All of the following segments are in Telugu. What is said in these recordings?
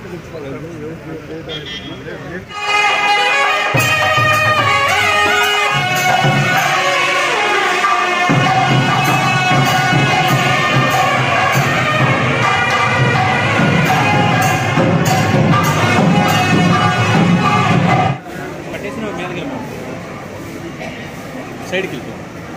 పట్టేసిన మీదకి వెళ్ళిపో సైడ్కి వెళ్ళిపో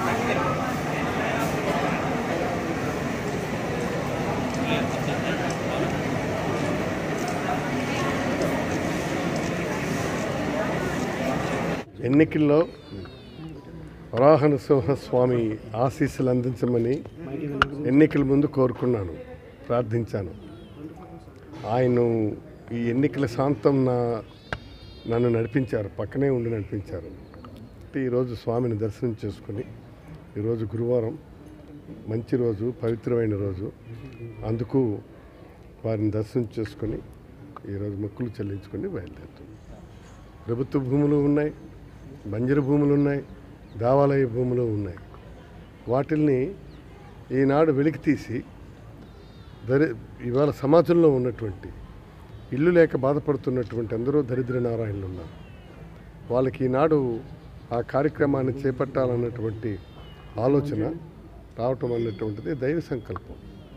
ఎన్నికల్లో వరాహ నృసింహస్వామి ఆశీస్సులు అందించమని ఎన్నికల ముందు కోరుకున్నాను ప్రార్థించాను ఆయన ఈ ఎన్నికల శాంతం నా నన్ను నడిపించారు పక్కనే ఉండి నడిపించారు ఈరోజు స్వామిని దర్శనం చేసుకుని ఈరోజు గురువారం మంచి రోజు పవిత్రమైన రోజు అందుకు వారిని దర్శనం చేసుకొని ఈరోజు మొక్కులు చెల్లించుకొని బయలుదేరుతుంది ప్రభుత్వ భూములు ఉన్నాయి బంజరు భూములు ఉన్నాయి దేవాలయ భూములు ఉన్నాయి వాటిల్ని ఈనాడు వెలికి తీసి దరి ఇవాళ సమాజంలో ఉన్నటువంటి ఇల్లు లేక బాధపడుతున్నటువంటి అందరూ దరిద్ర నారాయణులు ఉన్నారు వాళ్ళకి ఈనాడు ఆ కార్యక్రమాన్ని చేపట్టాలన్నటువంటి ఆలోచన రావటం అన్నటువంటిది దైవ సంకల్పం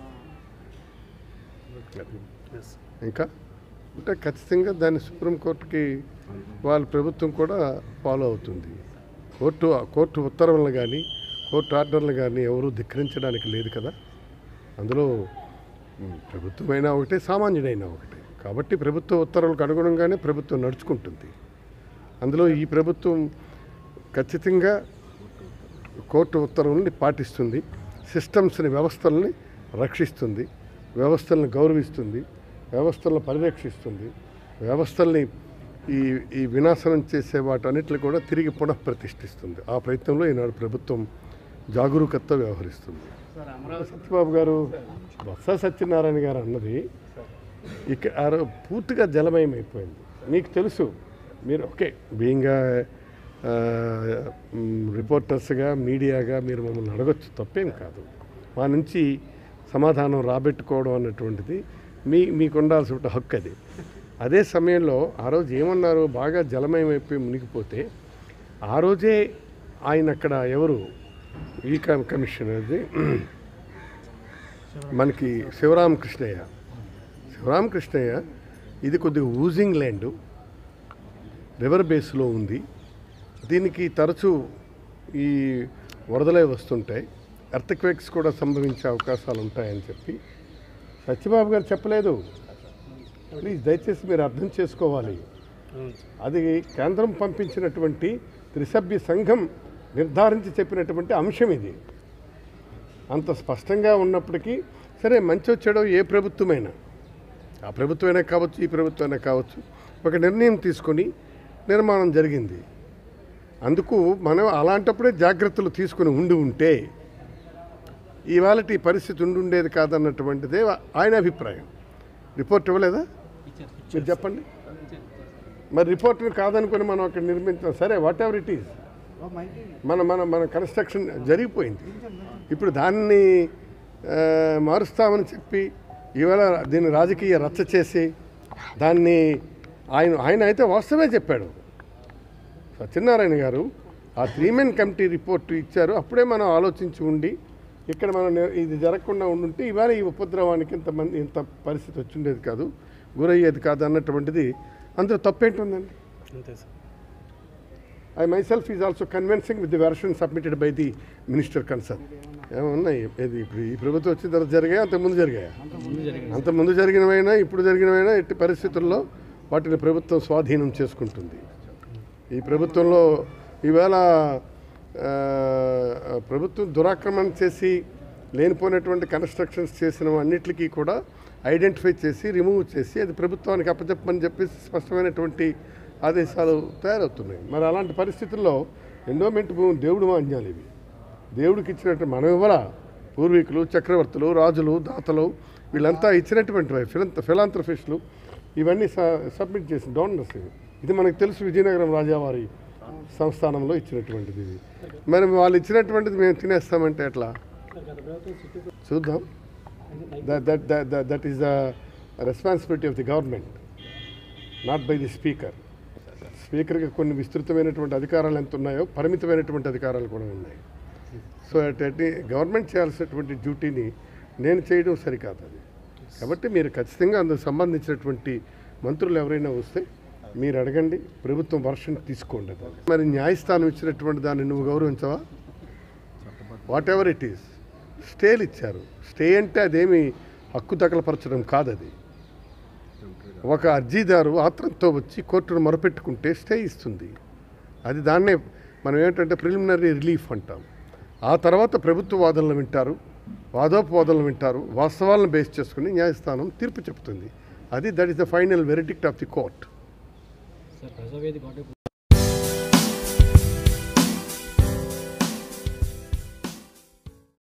ఇంకా అంటే ఖచ్చితంగా దాన్ని సుప్రీంకోర్టుకి వాళ్ళ ప్రభుత్వం కూడా ఫాలో అవుతుంది కోర్టు కోర్టు ఉత్తర్వులను కానీ కోర్టు ఆర్డర్లు కానీ ఎవరూ ధిక్కరించడానికి లేదు కదా అందులో ఉమ్, ప్రభుత్వమైనా ఒకటే సామాన్యుడైనా ఒకటే కాబట్టి ప్రభుత్వ ఉత్తర్వులకు అనుగుణంగానే ప్రభుత్వం నడుచుకుంటుంది అందులో ఈ ప్రభుత్వం ఖచ్చితంగా కోర్టు ఉత్తర్వుల్ని పాటిస్తుంది సిస్టమ్స్ని వ్యవస్థల్ని రక్షిస్తుంది వ్యవస్థలను గౌరవిస్తుంది వ్యవస్థలను పరిరక్షిస్తుంది వ్యవస్థల్ని ఈ ఈ వినాశనం చేసే వాటన్నిటిని కూడా తిరిగి పునఃప్రతిష్ఠిస్తుంది ఆ ప్రయత్నంలో ఈనాడు ప్రభుత్వం జాగరూకతతో వ్యవహరిస్తుంది సత్యబాబు గారు బొత్స సత్యనారాయణ గారు అన్నది ఇక ఆ రో- పూర్తిగా జలమయం అయిపోయింది మీకు తెలుసు మీరు ఓకే బీయింగ్ రిపోర్టర్స్గా మీడియాగా మీరు మమ్మల్ని అడగచ్చు తప్పేం కాదు మా నుంచి సమాధానం రాబెట్టుకోవడం అన్నటువంటిది మీ మీకు ఉండాల్సిన హక్కు అది అదే సమయంలో ఆ రోజు ఏమన్నారు బాగా జలమయం అయిపోయి మునిగిపోతే ఆ రోజే ఆయన అక్కడ ఎవరు ఈ కమ్- కమిషనర్ది మనకి శివరామకృష్ణయ్య శివరామకృష్ణయ్య ఇది కొద్దిగా ఊజింగ్ ల్యాండ్ రివర్ బేస్లో ఉంది దీనికి తరచూ ఈ వరదలే వస్తుంటాయి ఎర్త్క్వేక్స్ కూడా సంభవించే అవకాశాలు ఉంటాయని చెప్పి సత్యబాబు గారు చెప్పలేదు ప్లీజ్ దయచేసి మీరు అర్థం చేసుకోవాలి అది కేంద్రం పంపించినటువంటి త్రిసభ్య సంఘం నిర్ధారించి చెప్పినటువంటి అంశం ఇది అంత స్పష్టంగా ఉన్నప్పటికీ సరే మంచి వచ్చాడో ఏ ప్రభుత్వమైనా ఆ ప్రభుత్వమైనా కావచ్చు ఈ ప్రభుత్వమైనా కావచ్చు ఒక నిర్ణయం తీసుకొని నిర్మాణం జరిగింది అందుకు మనం అలాంటప్పుడే జాగ్రత్తలు తీసుకుని ఉండి ఉంటే ఇవాళ ఈ పరిస్థితి ఉండి ఉండేది కాదన్నటువంటిదే ఆయన అభిప్రాయం రిపోర్ట్ ఇవ్వలేదా మీరు చెప్పండి మరి రిపోర్ట్ని కాదనుకొని మనం అక్కడ నిర్మించాం సరే వాట్ ఎవర్ ఇట్ ఈస్ మన మన మన కన్స్ట్రక్షన్ జరిగిపోయింది ఇప్పుడు దాన్ని ఆ, మారుస్తామని చెప్పి ఇవాళ దీన్ని రాజకీయ రచ్చ చేసి దాన్ని ఆయన ఆయన అయితే వాస్తవమే చెప్పాడు సత్యనారాయణ గారు ఆ త్రీ మెన్ కమిటీ రిపోర్ట్ ఇచ్చారు అప్పుడే మనం ఆలోచించి ఉండి ఇక్కడ మనం నే- ఇది జరగకుండా ఉండుంటే ఇవాళ ఈ ఉపద్రవానికి ఇంతమంది ఇంత పరిస్థితి వచ్చిండేది కాదు గురయ్యేది కాదు అన్నటువంటిది అందులో తప్పేంటుందండి అంతే sir I myself is also convincing with the version submitted by the minister concerned. ఏమన్నాయి ఇది ఇప్పుడు ఈ ప్రభుత్వం వచ్చిన తర్వాత జరిగాయి అంతకుముందు జరిగాయా అంతకుముందు జరిగినవైనా ఇప్పుడు జరిగినవైనా ఎట్టి పరిస్థితుల్లో వాటిని ప్రభుత్వం స్వాధీనం చేసుకుంటుంది ఈ ప్రభుత్వంలో ఈవేళ ఆ, ప్రభుత్వం దురాక్రమణ చేసి లేనిపోయినటువంటి కన్స్ట్రక్షన్స్ చేసిన అన్నిటికీ కూడా ఐడెంటిఫై చేసి రిమూవ్ చేసి అది ప్రభుత్వానికి అప్పచెప్పని చెప్పేసి స్పష్టమైనటువంటి ఆదేశాలు తయారవుతున్నాయి మరి అలాంటి పరిస్థితుల్లో ఎండోమెంట్ భూమి దేవుడు మాన్యాలు ఇవి దేవుడికి ఇచ్చినట్టు మనం ఇవ్వరా పూర్వీకులు చక్రవర్తులు రాజులు దాతలు వీళ్ళంతా ఇచ్చినటువంటివి ఫిలంత ఫిలాంథ్రఫిస్టులు ఇవన్నీ స- సబ్మిట్ చేసి డోనర్స్ ఇవి ఇది మనకు తెలుసు విజయనగరం రాజావారి సంస్థానంలో ఇచ్చినటువంటిది ఇది మరి వాళ్ళు ఇచ్చినటువంటిది మేము తినేస్తామంటే ఎట్లా చూద్దాం that that that is the responsibility of the government not by the speaker స్పీకర్కి కొన్ని విస్తృతమైనటువంటి అధికారాలు ఎంత ఉన్నాయో పరిమితమైనటువంటి అధికారాలు కూడా ఉన్నాయి సో అటు గవర్నమెంట్ చేయాల్సినటువంటి డ్యూటీని నేను చేయడం సరికాదు అది కాబట్టి మీరు ఖచ్చితంగా అందుకు సంబంధించినటువంటి మంత్రులు ఎవరైనా వస్తే మీరు అడగండి ప్రభుత్వం వర్షం తీసుకోండి అది. మరి న్యాయస్థానం ఇచ్చినటువంటి దాన్ని నువ్వు గౌరవించవా వాట్ ఎవర్ ఇట్ ఈస్ స్టేలు ఇచ్చారు స్టే అంటే అదేమి హక్కు తగలపరచడం కాదు అది ఒక అర్జీదారు ఆత్రంతో వచ్చి కోర్టును మొరపెట్టుకుంటే స్టే ఇస్తుంది అది దాన్నే మనం ఏంటంటే ప్రిలిమినరీ రిలీఫ్ అంటాం ఆ తర్వాత ప్రభుత్వ వాదనలు వింటారు వాదోపవాదనలు వింటారు వాస్తవాలను బేస్ చేసుకుని న్యాయస్థానం తీర్పు చెప్తుంది అది that is the final verdict of the court sir ప్రజావేదిక ఒకటే